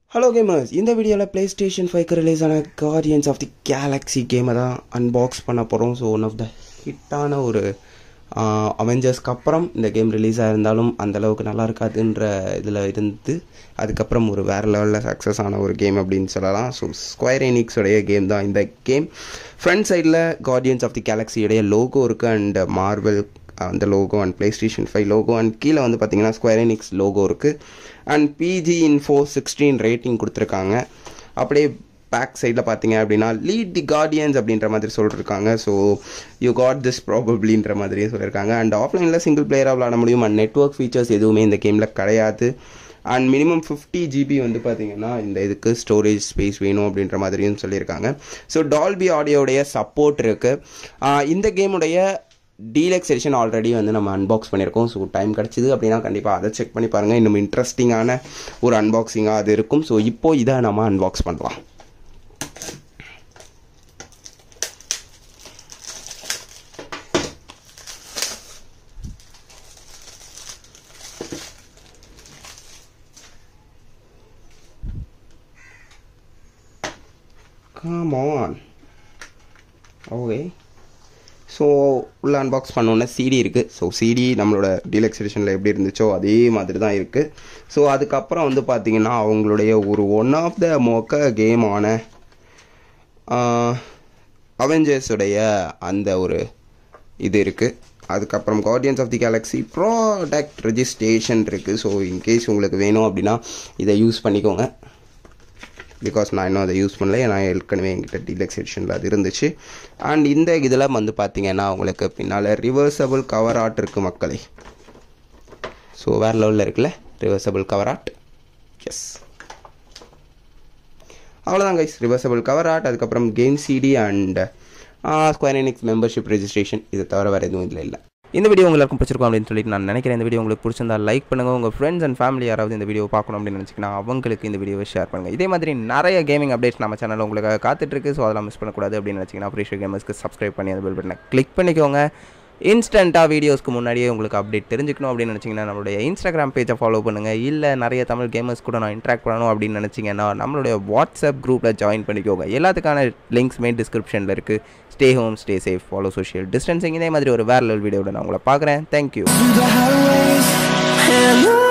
Hello gamers இந்த வீடியோவில் PlayStation ஃபைவ்க்கு ரிலீஸ் ஆன கார்டியன்ஸ் ஆஃப் தி கேலக்ஸி கேமை தான் அன்பாக்ஸ் பண்ண போகிறோம் ஸோ ஒன் ஆஃப் த ஹிட்டான ஒரு அவெஞ்சர்ஸ்க்கு அப்புறம் இந்த கேம் ரிலீஸ் ஆயிருந்தாலும் அந்தளவுக்கு நல்லா இருக்காதுன்ற இதில் இருந்து அதுக்கப்புறம் ஒரு வேறு லெவலில் சக்ஸஸ் ஆன ஒரு கேம் அப்படின்னு சொல்லலாம் ஸோ ஸ்கொயர் எனிக்ஸோடைய கேம் தான் இந்த கேம் ஃப்ரண்ட் சைடில் கார்டியன்ஸ் ஆஃப் தி கேலக்ஸியோடைய லோகோ இருக்குது அண்ட் மார்வெல் அந்த logo and PlayStation five logo and கீழே வந்து பார்த்தீங்கன்னா ஸ்கொயர் எனிக்ஸ் லோகோ இருக்குது and PEGI info sixteen rating கொடுத்துருக்காங்க அப்படியே பேக் சைடில் பார்த்தீங்க அப்படின்னா லீட் தி கார்டியன்ஸ் அப்படின்ற மாதிரி சொல்லியிருக்காங்க ஸோ யூ காட் திஸ் ப்ராபப்ளின்ற மாதிரியே சொல்லியிருக்காங்க அண்ட் ஆஃப்லைனில் சிங்கிள் பிளேயராக விளாட முடியும் அண்ட் நெட்ஒர்க் ஃபீச்சர்ஸ் எதுவுமே இந்த கேமில் கிடையாது அண்ட் மினிமம் ஃபிஃப்டி ஜிபி வந்து பார்த்தீங்கன்னா இந்த இதுக்கு ஸ்டோரேஜ் ஸ்பேஸ் வேணும் அப்படின்ற மாதிரியும் சொல்லியிருக்காங்க ஸோ டால்பி ஆடியோடைய சப்போர்ட் இருக்குது இந்த கேமுடைய டீலக்ஸ் எடிஷன் ஆல்ரெடி வந்து நம்ம அன்பாக்ஸ் பண்ணியிருக்கோம் ஸோ டைம் கிடச்சிது அப்படின்னா கண்டிப்பாக அதை செக் பண்ணி பாருங்கள் இன்னும் இன்ட்ரெஸ்டிங்கான ஒரு அன்பாக்சிங்காக அது இருக்கும் ஸோ இப்போ இதை நம்ம அன்பாக்ஸ் பண்ணலாம் Come on. Okay. ஸோ உள்ள அன்பாக்ஸ் பண்ணோன்னே சிடி இருக்குது ஸோ சிடி நம்மளோட டீலக்ஸ் எடிஷனில் எப்படி இருந்துச்சோ அதே மாதிரி தான் இருக்குது ஸோ அதுக்கப்புறம் வந்து பார்த்திங்கன்னா அவங்களுடைய ஒரு ஒன் ஆஃப் த மொக்க கேமான அவெஞ்சர்ஸுடைய அந்த ஒரு இது இருக்குது அதுக்கப்புறம் Guardians of the Galaxy product registration இருக்குது ஸோ இன்கேஸ் உங்களுக்கு வேணும் அப்படின்னா இதை யூஸ் பண்ணிக்கோங்க பிகாஸ் நான் இன்னும் அதை யூஸ் பண்ணல நான் ஏற்கனவே என்கிட்ட டீலக்ஸ் எடிஷனில் அது இருந்துச்சு அண்ட் இந்த இதில் வந்து பார்த்தீங்கன்னா உங்களுக்கு பின்னால் ரிவர்சபிள் கவர் ஆர்ட் இருக்குது மக்களே ஸோ வேறு லெவலில் இருக்குல்ல ரிவர்சபிள் கவர் ஆர்ட் எஸ் அவ்வளோதான் கைஸ் ரிவர்சபிள் கவர் ஆர்ட் அதுக்கப்புறம் game CD and Square Enix membership registration இது தவிர வேறு எதுவும் இதில் இல்லை இந்த வீடியோ உங்களுக்கு பிடிச்சிருக்கும் அப்படின்னு சொல்லிட்டு நான் நினைக்கிறேன் இந்த வீடியோ உங்களுக்கு பிடிச்சிருந்தா லைக் பண்ணுங்கள் உங்கள் ஃப்ரெண்ட்ஸ் அண்ட் ஃபேமிலி யாராவது இந்த வீடியோ பார்க்கணும் அப்படின்னு நினச்சிங்கன்னா அவங்களுக்கு இந்த வீடியோவை ஷேர் பண்ணுங்கள் இதே மாதிரி நிறைய கேமிங் அப்டேட்ஸ் நம்ம சேனல் உங்களுக்கு காத்துட்ருக்கு ஸோ அதெல்லாம் மிஸ் பண்ணக்கூடாது அப்படின்னு நினச்சிங்கன்னா அப்ரிஷியல் கேமர்ஸ்க்கு சப்ஸ்கிரைப் பண்ணி அந்த பெல் பட்டனை கிளிக் பண்ணிக்கோங்க இன்ஸ்டண்ட்டாக வீடியோஸ்க்கு முன்னாடியே உங்களுக்கு அப்டேட் தெரிஞ்சுக்கணும் அப்படின்னு நினச்சிங்கன்னா நம்மளுடைய இன்ஸ்டாகிராம் பேஜை ஃபாலோ பண்ணுங்கள் இல்லை நிறைய தமிழ் கேமர்ஸ் கூட நான் இன்ட்ராக்ட் பண்ணணும் அப்படின்னு நினச்சிங்கன்னா நம்மளுடைய வாட்ஸ்அப் குரூப்பில் ஜாயின் பண்ணிக்கோங்க எல்லாத்துக்கான லிங்க்ஸ்மே டிஸ்கிரிப்ஷனில் இருக்குது stay home stay safe follow social distancing இதே மாதிரி ஒரு வேற லெவல் வீடியோட நான் உங்களை பார்க்குறேன் தேங்க்யூ the highways and